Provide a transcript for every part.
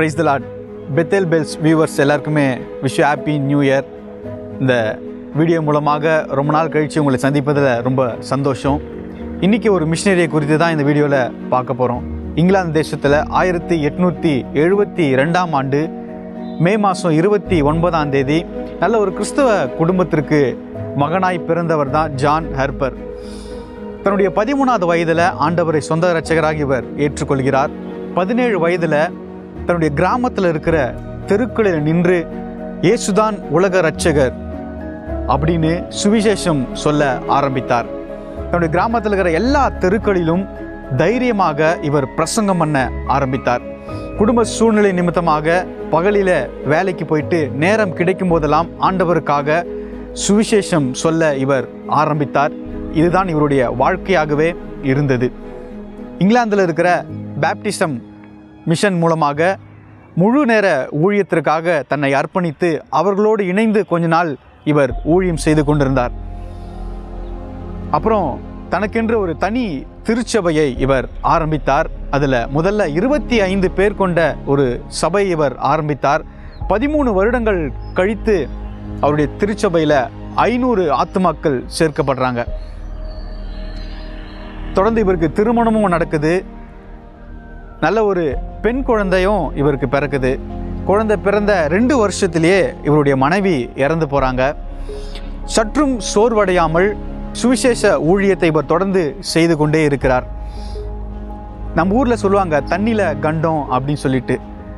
price the Lord Bethel bells viewers எல்லாருக்குமே wish happy new year இந்த video மூலமாக ரொம்ப நாள் கழித்து உங்களை சந்திப்பதில் ரொம்ப சந்தோஷம் இன்றைக்கி ஒரு மிஷினரியை குறித்து தான் இந்த வீடியோவில் பார்க்க போகிறோம் இங்கிலாந்து தேசத்தில் ஆயிரத்தி எட்நூற்றி எழுபத்தி ரெண்டாம் ஆண்டு மே மாதம் இருபத்தி ஒன்பதாம் தேதி நல்ல ஒரு கிறிஸ்தவ குடும்பத்திற்கு மகனாய் பிறந்தவர் தான் ஜான் ஹெர்பர் தன்னுடைய பதிமூணாவது வயதில் ஆண்டவரை சொந்த இரட்சகராக இவர் ஏற்றுக்கொள்கிறார் பதினேழு வயதில் தன்னுடைய கிராமத்தில் இருக்கிற தெருக்களில் நின்று இயேசுதான் உலக இரட்சகர் அப்படின்னு சுவிசேஷம் சொல்ல ஆரம்பித்தார் தன்னுடைய கிராமத்தில் இருக்கிற எல்லா தெருக்களிலும் தைரியமாக இவர் பிரசங்கம் பண்ண ஆரம்பித்தார் குடும்ப சூழ்நிலை நிமித்தமாக பகலில் வேலைக்கு போயிட்டு நேரம் கிடைக்கும் போதெல்லாம் ஆண்டவருக்காக சுவிசேஷம் சொல்ல இவர் ஆரம்பித்தார் இதுதான் இவருடைய வாழ்க்கையாகவே இருந்தது இங்கிலாந்தில் இருக்கிற பேப்டிசம் மிஷன் மூலமாக முழு நேர ஊழியத்திற்காக தன்னை அர்ப்பணித்து அவர்களோடு இணைந்து கொஞ்ச நாள் இவர் ஊழியம் செய்து கொண்டிருந்தார் அப்புறம் தனக்கென்று ஒரு தனி திருச்சபையை இவர் ஆரம்பித்தார் அதில் முதல்ல இருபத்தி ஐந்து பேர் கொண்ட ஒரு சபை இவர் ஆரம்பித்தார் பதிமூணு வருடங்கள் கழித்து அவருடைய திருச்சபையில் ஐநூறு ஆத்துமாக்கள் சேர்க்கப்படுறாங்க தொடர்ந்து இவருக்கு திருமணமும் நடக்குது நல்ல ஒரு பெண் குழந்தையும் இவருக்கு பிறக்குது குழந்தை பிறந்த ரெண்டு வருஷத்திலேயே இவருடைய மனைவி இறந்து போகிறாங்க சற்றும் சோர்வடையாமல் சுவிசேஷ ஊழியத்தை இவர் தொடர்ந்து செய்து கொண்டே இருக்கிறார் நம்ம ஊரில் சொல்லுவாங்க தண்ணியில் கண்டம் அப்படின்னு சொல்லிட்டு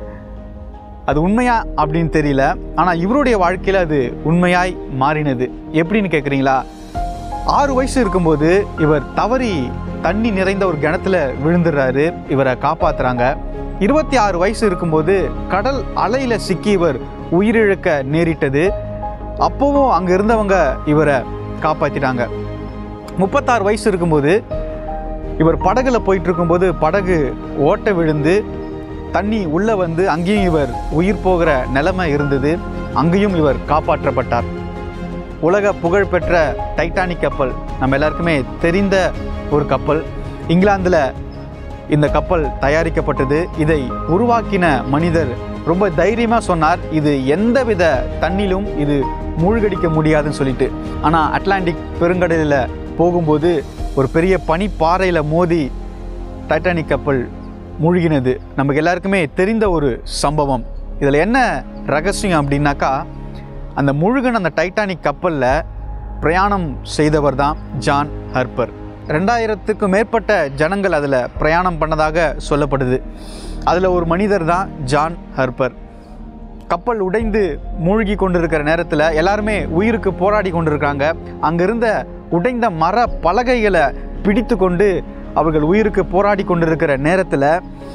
அது உண்மையா அப்படின்னு தெரியல ஆனால் இவருடைய வாழ்க்கையில் அது உண்மையாய் மாறினது எப்படின்னு கேட்குறீங்களா ஆறு வயசு இருக்கும்போது இவர் தவறி தண்ணி நிறைந்த ஒரு கிணத்துல விழுந்துடுறாரு இவரை காப்பாத்துறாங்க இருபத்தி ஆறு வயசு இருக்கும்போது கடல் அலையில சிக்கி இவர் உயிரிழக்க நேரிட்டது அப்போவும் அங்க இருந்தவங்க இவரை காப்பாத்திட்டாங்க முப்பத்தாறு வயசு இருக்கும்போது இவர் படகுல போயிட்டு இருக்கும்போது படகு ஓட்ட விழுந்து தண்ணி உள்ள வந்து அங்கேயும் இவர் உயிர் போகிற நிலைமை இருந்தது அங்கேயும் இவர் காப்பாற்றப்பட்டார் உலக புகழ்பெற்ற டைட்டானிக் கப்பல் நம்ம எல்லாருக்குமே தெரிந்த ஒரு கப்பல் இங்கிலாந்தில் இந்த கப்பல் தயாரிக்கப்பட்டது இதை உருவாக்கின மனிதர் ரொம்ப தைரியமாக சொன்னார் இது எந்தவித தண்ணிலும் இது மூழ்கடிக்க முடியாதுன்னு சொல்லிட்டு ஆனால் அட்லாண்டிக் பெருங்கடலில் போகும்போது ஒரு பெரிய பனிப்பாறையில் மோதி டைட்டானிக் கப்பல் மூழ்கினது நமக்கு எல்லாருக்குமே தெரிந்த ஒரு சம்பவம் இதில் என்ன ரகசியம் அப்படின்னாக்கா அந்த முழுகன் அந்த டைட்டானிக் கப்பலில் பிரயாணம் செய்தவர் தான் ஜான் ஹர்பர் ரெண்டாயிரத்துக்கும் மேற்பட்ட ஜனங்கள் அதில் பிரயாணம் பண்ணதாக சொல்லப்படுது அதில் ஒரு மனிதர் தான் ஜான் ஹர்பர் கப்பல் உடைந்து மூழ்கி கொண்டிருக்கிற நேரத்தில் எல்லாருமே உயிருக்கு போராடி கொண்டிருக்காங்க அங்கிருந்த உடைந்த மர பலகைகளை பிடித்து கொண்டு அவர்கள் உயிருக்கு போராடி கொண்டிருக்கிற நேரத்தில்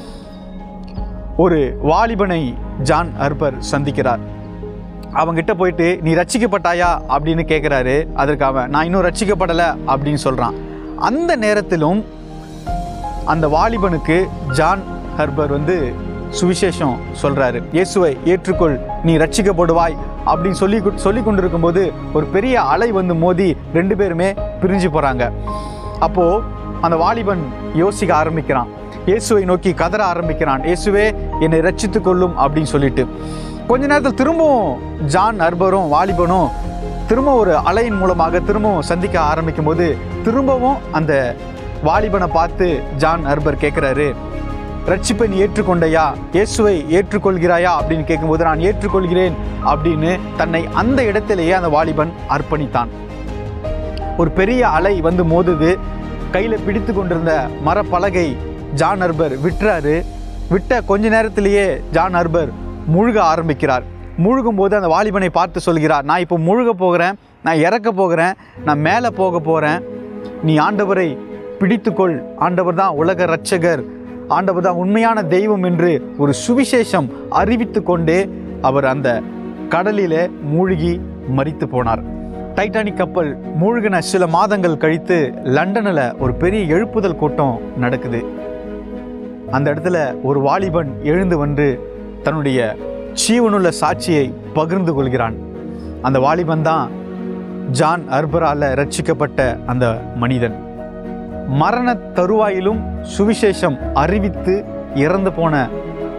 ஒரு வாலிபனை ஜான் ஹர்பர் சந்திக்கிறார் அவங்கிட்ட போயிட்டு நீ ரட்சிக்கப்பட்டாயா அப்படின்னு கேட்குறாரு அதற்கு அவன் நான் இன்னும் ரட்சிக்கப்படலை அப்படின்னு சொல்கிறான் அந்த நேரத்திலும் அந்த வாலிபனுக்கு ஜான் ஹர்பர் வந்து சுவிசேஷம் சொல்கிறாரு இயேசுவை ஏற்றுக்கொள் நீ ரட்சிக்கப்படுவாய் அப்படின்னு சொல்லி சொல்லி கொண்டிருக்கும்போது ஒரு பெரிய அலை வந்து மோதி ரெண்டு பேருமே பிரிஞ்சு போகிறாங்க அப்போது அந்த வாலிபன் யோசிக்க ஆரம்பிக்கிறான் இயேசுவை நோக்கி கதற ஆரம்பிக்கிறான் இயேசுவே என்னை ரட்சித்து கொள்ளும் அப்படின்னு சொல்லிட்டு கொஞ்ச நேரத்தில் திரும்பவும் ஜான் அர்பரும் வாலிபனும் திரும்ப ஒரு அலையின் மூலமாக திரும்பவும் சந்திக்க ஆரம்பிக்கும் போது திரும்பவும் அந்த வாலிபனை பார்த்து ஜான் அர்பர் கேட்குறாரு ரட்சிப்பை நீ ஏற்றுக்கொண்டையா இயேசுவை ஏற்றுக்கொள்கிறாயா அப்படின்னு கேட்கும்போது நான் ஏற்றுக்கொள்கிறேன் அப்படின்னு தன்னை அந்த இடத்திலேயே அந்த வாலிபன் அர்ப்பணித்தான் ஒரு பெரிய அலை வந்து மோதுது கையில் பிடித்து கொண்டிருந்த மரப்பலகை ஜான் அர்பர் விட்டுறாரு விட்ட கொஞ்ச நேரத்திலேயே ஜான் அர்பர் முழுக ஆரம்பிக்கிறார் முழுகும் போது அந்த வாலிபனை பார்த்து சொல்கிறார் நான் இப்போ முழுக போகிறேன் நான் இறக்க போகிறேன் நான் மேலே போக போகிறேன் நீ ஆண்டவரை பிடித்துக்கொள் ஆண்டவர் தான் உலக ரட்சகர் ஆண்டவர் தான் உண்மையான தெய்வம் என்று ஒரு சுவிசேஷம் அறிவித்து கொண்டே அவர் அந்த கடலிலே மூழ்கி மரித்து போனார் டைட்டானிக் கப்பல் மூழ்கின சில மாதங்கள் கழித்து லண்டனில் ஒரு பெரிய எழுப்புதல் கூட்டம் நடக்குது அந்த இடத்துல ஒரு வாலிபன் எழுந்து வந்து தன்னுடைய ஜீவனுள்ள சாட்சியை பகிர்ந்து கொள்கிறான் அந்த வாலிபன் தான் ஜான் அர்பரால ரட்சிக்கப்பட்ட அந்த மனிதன் மரண தருவாயிலும் சுவிசேஷம் அறிவித்து இறந்து போன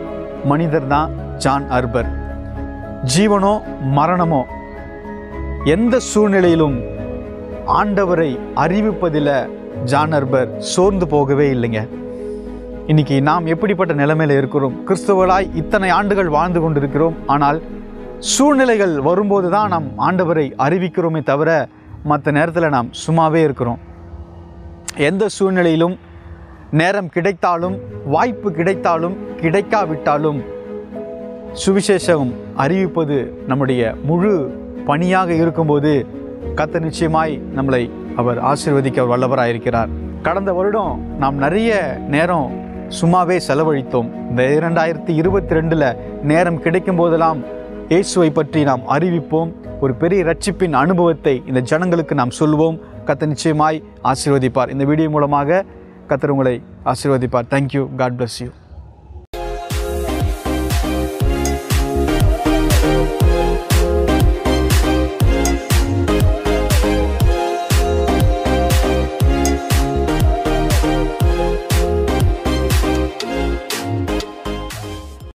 மனிதர் தான் ஜான் அர்பர் ஜீவனோ மரணமோ எந்த சூழ்நிலையிலும் ஆண்டவரை அறிவிப்பதில் ஜான் அர்பர் சோர்ந்து போகவே இல்லைங்க இன்னைக்கு நாம் எப்படிப்பட்ட நிலைமையில இருக்கிறோம் கிறிஸ்தவர்களாய் இத்தனை ஆண்டுகள் வாழ்ந்து கொண்டிருக்கிறோம் ஆனால் சூழ்நிலைகள் வரும்போது தான் நாம் ஆண்டவரை அறிவிக்கிறோமே தவிர மற்ற நேரத்தில் நாம் சும்மாவே இருக்கிறோம் எந்த சூழ்நிலையிலும் நேரம் கிடைத்தாலும் வாய்ப்பு கிடைத்தாலும் கிடைக்காவிட்டாலும் சுவிசேஷம் அறிவிப்பது நம்முடைய முழு பணியாக இருக்கும்போது கத்த நிச்சயமாய் நம்மளை அவர் ஆசீர்வதிக்க அவர் வல்லவராக இருக்கிறார் கடந்த வருடம் நாம் நிறைய நேரம் சும்மாவே செலவழித்தோம் இந்த இரண்டாயிரத்தி இருபத்தி ரெண்டில் நேரம் கிடைக்கும் போதெல்லாம் இயேசுவை பற்றி நாம் அறிவிப்போம் ஒரு பெரிய ரட்சிப்பின் அனுபவத்தை இந்த ஜனங்களுக்கு நாம் சொல்வோம் கத்த நிச்சயமாய் ஆசீர்வதிப்பார் இந்த வீடியோ மூலமாக கத்தர் உங்களை ஆசீர்வதிப்பார் தேங்க்யூ காட் bless யூ